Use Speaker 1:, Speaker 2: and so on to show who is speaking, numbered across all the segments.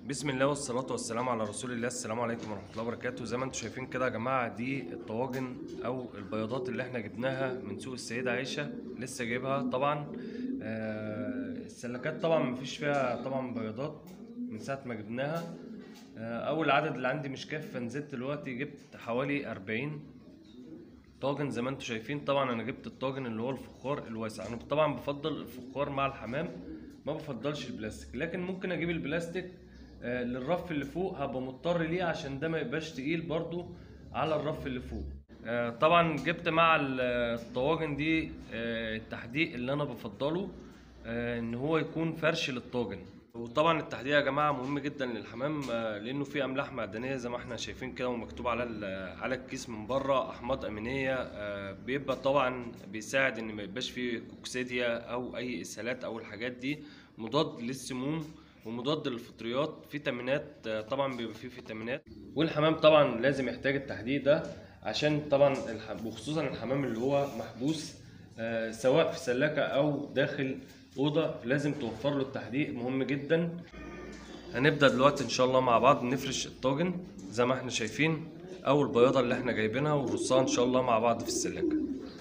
Speaker 1: بسم الله والصلاة والسلام على رسول الله السلام عليكم ورحمة الله وبركاته زي ما انتم شايفين كده يا جماعة دي الطواجن أو البياضات اللي احنا جبناها من سوق السيدة عائشة لسه جايبها طبعا آه، السلكات طبعا مفيش فيها طبعا بياضات من ساعة ما جبناها آه، أول عدد اللي عندي مش كافي فنزلت دلوقتي جبت حوالي أربعين طاجن زي ما انتم شايفين طبعا انا جبت الطاجن اللي هو الفخار الواسع انا طبعا بفضل الفخار مع الحمام ما بفضلش البلاستيك لكن ممكن اجيب البلاستيك آه، للرف اللي فوق هبقى مضطر ليه عشان ده ما يبقاش تقيل برضو على الرف اللي فوق آه، طبعا جبت مع ال- الطواجن دي آه، التحديق اللي انا بفضله آه، ان هو يكون فرش للطاجن وطبعا التحديق يا جماعه مهم جدا للحمام آه، لانه فيه املاح معدنيه زي ما احنا شايفين كده ومكتوب على ال- على الكيس من بره احماض امينيه آه، بيبقى طبعا بيساعد ان ما يبقاش فيه كوكسيديا او اي اسهالات او الحاجات دي مضاد للسموم ومضاد للفطريات فيتامينات آه، طبعا بيبقى فيه فيتامينات والحمام طبعا لازم يحتاج التحديد ده عشان طبعا الح- وخصوصا الحمام اللي هو محبوس آه، سواء في سلاكه او داخل اوضه لازم توفر له التحديق مهم جدا هنبدا دلوقتي ان شاء الله مع بعض نفرش الطاجن زي ما احنا شايفين او البياضه اللي احنا جايبينها ونرصها ان شاء الله مع بعض في السلاكه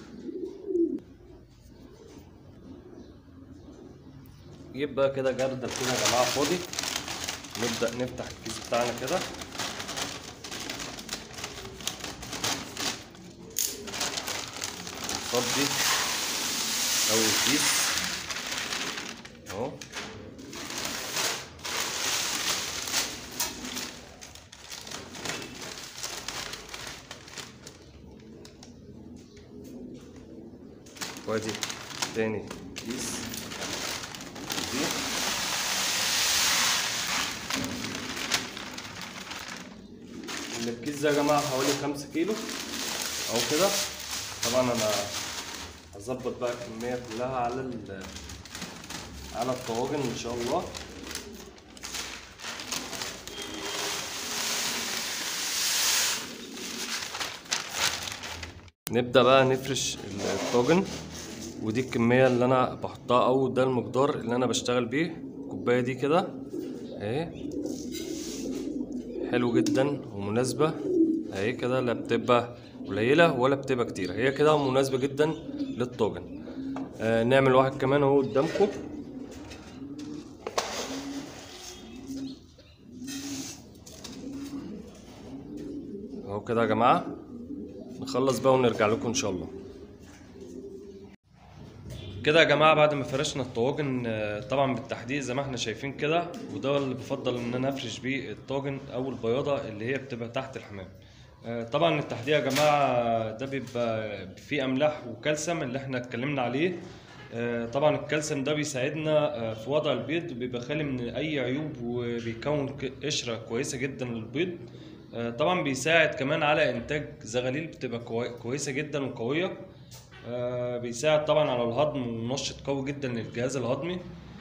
Speaker 1: جيب بقى كده جردل كده يا جماعه فاضي نبدا نفتح الكيس بتاعنا كده نفضي اول كيس اهو وادي تاني كيس دي الكيس ده يا جماعة حوالي خمسة كيلو أو كده طبعا أنا هظبط بقى الكمية كلها على ال على الطواجن إن شاء الله نبدأ بقى نفرش الطاجن ودي الكمية اللي أنا بحطها أو ده المقدار اللي أنا بشتغل بيه الكوباية دي كده أهي حلو جدا ومناسبة أهي كده لا بتبقى قليلة ولا بتبقى كتير هي كده مناسبة جدا للطاجن آه نعمل واحد كمان أهو قدامكم أهو كده يا جماعة نخلص بقى ونرجع لكم إن شاء الله كده يا جماعه بعد ما فرشنا الطواجن آه، طبعا بالتحديد زي ما احنا شايفين كده وده اللي بفضل ان انا افرش بيه الطاجن او البياضه اللي هي بتبقى تحت الحمام آه، طبعا التحديد يا جماعه ده بيبقى فيه املاح وكالسيوم اللي احنا اتكلمنا عليه آه، طبعا الكالسيوم ده بيساعدنا آه، في وضع البيض بيبقى خالي من اي عيوب وبيكون ك- قشره كويسه جدا للبيض آه، طبعا بيساعد كمان على انتاج زغاليل بتبقى كوي- كويسه جدا وقويه آه، بيساعد طبعا على الهضم ومنشط قوي جدا للجهاز الهضمي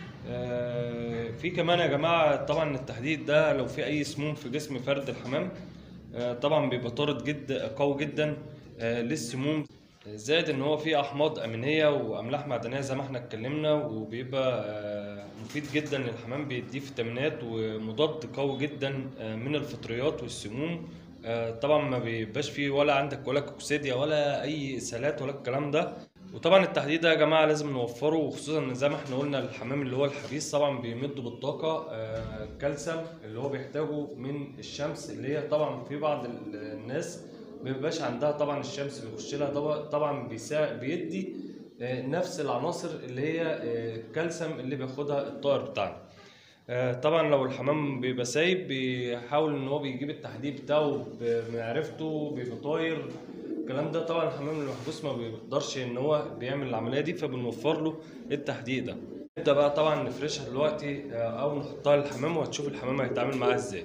Speaker 1: آه، في كمان يا جماعة طبعا التحديد ده لو في أي سموم في جسم فرد الحمام آه، طبعا بيبقى طارد جد قوي جدا آه، للسموم زائد ان هو فيه احماض امينيه واملاح معدنيه زي ما احنا اتكلمنا وبيبقى آه، مفيد جدا للحمام بيديه فيتامينات ومضاد قوي جدا آه، من الفطريات والسموم آه، طبعا ما بيبقاش فيه ولا عندك ولا كوكسيديا ولا اي اسهالات ولا الكلام ده وطبعا التحديد ده يا جماعه لازم نوفره وخصوصا ان زي ما احنا قلنا الحمام اللي هو الحبيس طبعا بيمد بالطاقه آه، الكالسيوم اللي هو بيحتاجه من الشمس اللي هي طبعا في بعض ال- الناس ما بيبقاش عندها طبعا الشمس بيخش لها طبعا طبعا بيساعد بيدي آه، نفس العناصر اللي هي آه، الكالسيوم اللي بياخدها الطائر بتاعنا آه، طبعا لو الحمام بيبقى سايب بيحاول ان هو بيجيب التحديد بتاعه بمعرفته بيبقى طاير الكلام ده طبعا الحمام المحبوس ما بيقدرش ان هو بيعمل العمليه دي فبنوفر له التحديد ده نبدا بقى طبعا نفرشها دلوقتي آه، او نحطها للحمام وهتشوف الحمام هيتعامل معاها ازاي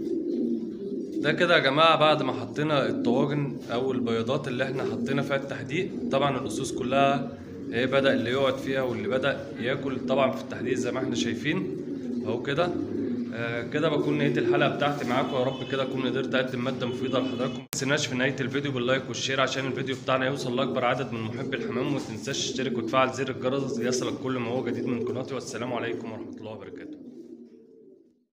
Speaker 1: ده كده يا جماعة بعد ما حطينا الطواجن أو البياضات اللي احنا حطينا فيها التحديق طبعا الأسوس كلها هي بدأ اللي يقعد فيها واللي بدأ ياكل طبعا في التحديق زي ما احنا شايفين أهو كده آه كده بكون نهاية الحلقة بتاعتي معاكم يا رب كده أكون قدرت أقدم مادة مفيدة لحضراتكم ما تنسناش في نهاية الفيديو باللايك والشير عشان الفيديو بتاعنا يوصل لأكبر عدد من محبي الحمام وما تنساش تشترك وتفعل زر الجرس ليصلك كل ما هو جديد من قناتي والسلام عليكم ورحمة الله وبركاته